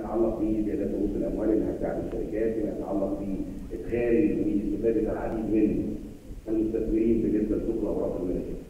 يتعلق بزيادات رؤوس الاموال اللي هتساعد الشركات فيما يتعلق بادخال واستفاده العديد من المستثمرين بالنسبه لسوق الاوراق الماليه.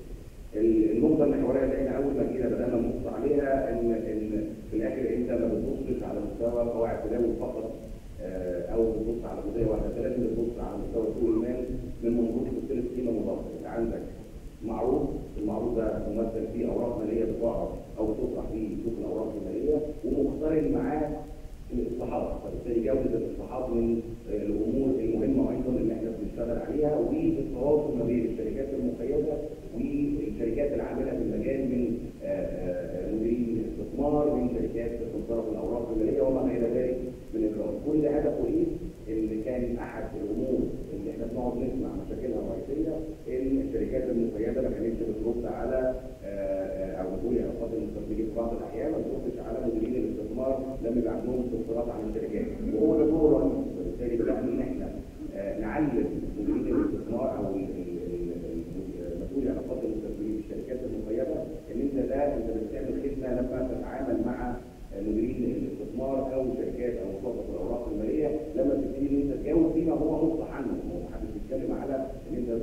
النقطه المحوريه اللي احنا اول ما جينا بدانا نبص عليها ان ان في الاخر انت ما بتبصش على مستوى قواعد تداول فقط آه، او بتبص على قضيه واحده انت لازم تبص على مستوى سوق المال من منظور سلسله قيمه مضافه انت عندك معروض المعروض ده ممثل فيه اوراق ماليه بتعرض او بتطرح في سوق الاوراق الماليه ومقترن معاه الاصلاحات فبالتالي جوده الاصلاحات من الامور المهمه ايضا اللي احنا بنشتغل عليها والتواصل ما بين الشركات المقيده والشركات العامله في المجال من آه، آه، مديرين الاستثمار من شركات تصرف الاوراق الماليه وما الى ذلك من اجراءات كل هدفه ايه؟ اللي كان احد الامور اللي احنا بنقعد نسمع مشاكلها الرئيسيه ان الشركات المقيده ما كانتش بترد على آه، او بتقول يا افاضل المستثمرين في بعض الاحيان ما بتردش على مديرين الاستثمار لما يبقى عندهم استفسارات عن الشركات وهو ده دوره رئيسي وبالتالي بدانا ان احنا آه، نعلم مديرين الاستثمار او ال- ال- ال- ال- مسؤول علاقات المستثمرين في الشركات المقيده ان انت ده انت بتعمل خدمه لما تتعامل مع مديرين الاستثمار او شركات او مصادر الاوراق الماليه لما تبتدي ان انت تجاوب فيما هو مصلح عنه هو محدش بيتكلم على ان انت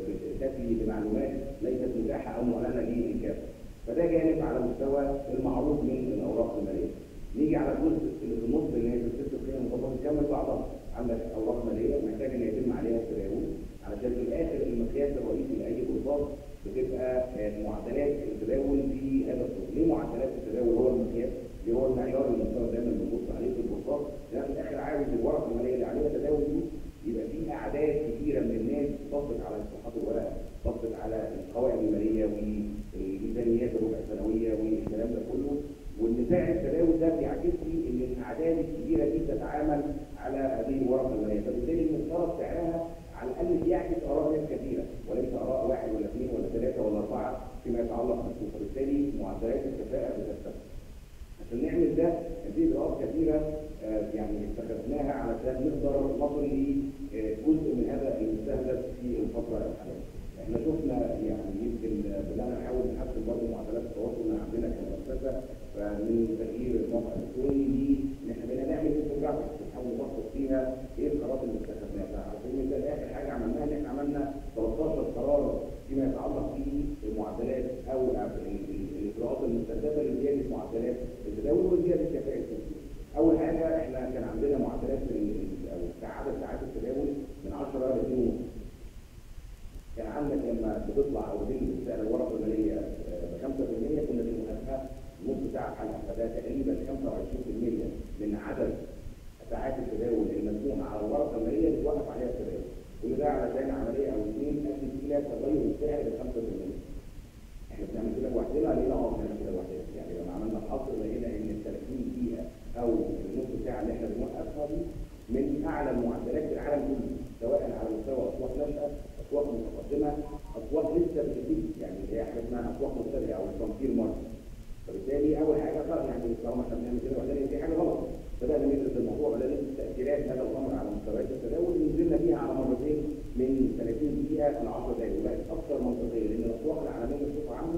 تاتي بمعلومات ليست متاحه او معلنه للكافه فده جانب على مستوى المعروض من الاوراق الماليه نيجي على الجزء اللي في النص اللي هي سلسله القيم المضافه تكمل بعضها عندك اوراق ماليه محتاج ان يتم عليها التداول علشان في الاخر المقياس الرئيسي لاي بورصات بتبقى آه، معدلات التداول في هذا السوق ليه معدلات التداول هو المقياس اللي هو المعيار اللي المفترض دايما بنبص عليه في البورصات لان في الاخر عاوز الورقه الماليه اللي عليها تداول دي يبقى في اعداد كثيره من الناس بصت على اصلاحات الورقه بصت على القوائم الماليه والميزانيات الربع السنويه والكلام ده كله وان سعر التداول ده بيعكس لي ان الاعداد الكبيره دي تتعامل على هذه الورقه الماليه فبالتالي المفترض سعرها على الاقل بيعكس اراء ناس كثيره وليس اراء واحد ولا اثنين ولا ثلاثه ولا اربعه فيما يتعلق بالسوق فبالتالي معدلات الكفاءه بترتفع عشان نعمل ده كان في اجراءات كثيره آه، يعني اتخذناها علشان نقدر نصل لجزء من هذا المستهدف في الفتره الحاليه. احنا شفنا يعني يمكن بدانا نحاول نحسن برضه معدلات التواصل اللي عندنا كمؤسسه فمن تغيير الموقع الالكتروني دي ان احنا بدنا نعمل انفوجرافيك بنحاول نبسط فيها ايه القرارات اللي اتخذناها على سبيل المثال اخر حاجه عملناها ان احنا عملنا 13 قرار فيما يتعلق بالمعدلات او ال- ال- الاجراءات المستهدفه لزياده معدلات التداول وزياده كفاءه التسويق. اول حاجه احنا كان عندنا معدلات ال- ال- او عدد ساعات التداول من 10 ل 2 ونص. كان عندك لما بتطلع او بتنزل سعر الورقه الماليه ب 5% كنا بنوقفها نص ساعه حلقه فده تقريبا 25% من عدد ساعات التداول المسموح على الورقه الماليه اللي توقف عليها التداول. كل ده علشان عمليه او اثنين ادت الى تغير السعر ب 5%. احنا بنعمل كده لوحدنا لقينا اه بنعمل كده لوحدنا يعني لما عملنا الحصر لقينا ان ال 30 دقيقه او النص ساعه اللي احنا بنوقفها دي من اعلى المعدلات في العالم كله سواء على مستوى اسواق ناشئه اسواق متقدمه اسواق لسه بتبتدي يعني اللي هي حاجه اسمها اسواق مبتدئه او الفرونتير ماركت فبالتالي اول حاجه صار يعني طالما احنا بنعمل كده وبعدين في حاجه غلط بدانا ندرس الموضوع بدانا ندرس تاثيرات هذا الامر على مستويات التداول ونزلنا بيها على مرتين من 30 دقيقه ل 10 دقائق وبقت اكثر منطقيه لان الاسواق العالميه بصفه عامه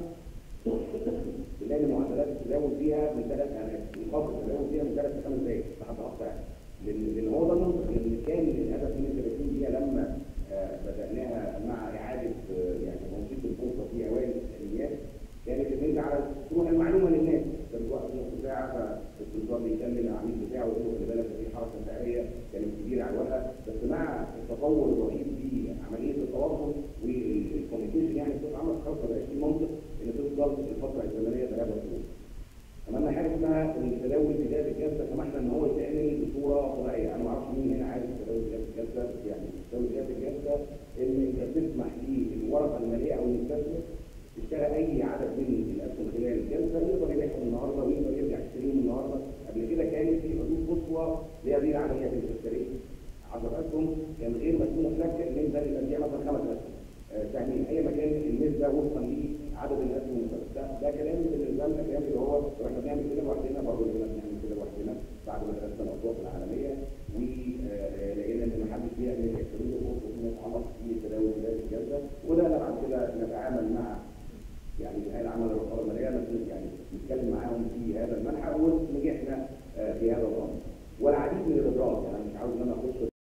بنلاقي معدلات التداول فيها من ثلاث يعني نقاط التداول فيها من ثلاث لخمس دقائق لحد اقصى يعني لان لأن هو ده المنطق اللي كان الهدف من ال 30 دقيقه لما آه، بداناها مع اعاده آه، يعني تنشيط البورصه في اوائل التسعينيات كانت ان انت على تروح المعلومه للناس انت بتوقف نص ساعه فالسلطان بيكلم العميل بتاعه ويقول له خلي بالك في حركه سعريه كانت كبيره على الورقه بس مع التطور الرهيب في عمليه التواصل والكوميونيكيشن يعني بصفه عامه خلاص ما بقاش في منطق ان تفضل الفتره الزمنيه ثلاث شهور. عملنا حاجه اسمها التداول بدايه الجلسه سمحنا ان هو يتعمل بصوره طبيعيه انا ما اعرفش مين هنا عارف التداول بدايه الجلسه بس يعني التداول بدايه الجلسه ان انت تسمح للورقه الماليه او المستثمر اشترى اي عدد من الاسهم خلال الجلسه يقدر يبيعهم النهارده ويقدر يرجع يشتريهم النهارده قبل كده كانت في حدود قصوى لهذه العمليه في التشتري 10 اسهم كان غير مسموح لك ان انت يبقى فيها مثلا خمس اسهم آه، سهمين اي مكان النسبه وفقا لعدد الاسهم المختلفه ده, ده كلام بالنسبه لنا كلام اللي هو لو احنا بنعمل كده لوحدنا برضه لازم نعمل كده لوحدنا بعد ما درسنا الاسواق العالميه ولقينا ان ما حدش بيعمل الحلول الخاصه فيما يتعلق بالتداول بدايه الجلسه وده بعد كده نتعامل مع يعني الهيئه العامه للرقابه الماليه نبتدي يعني نتكلم معاهم في هذا المنحى ونجحنا آه، في هذا الامر. والعديد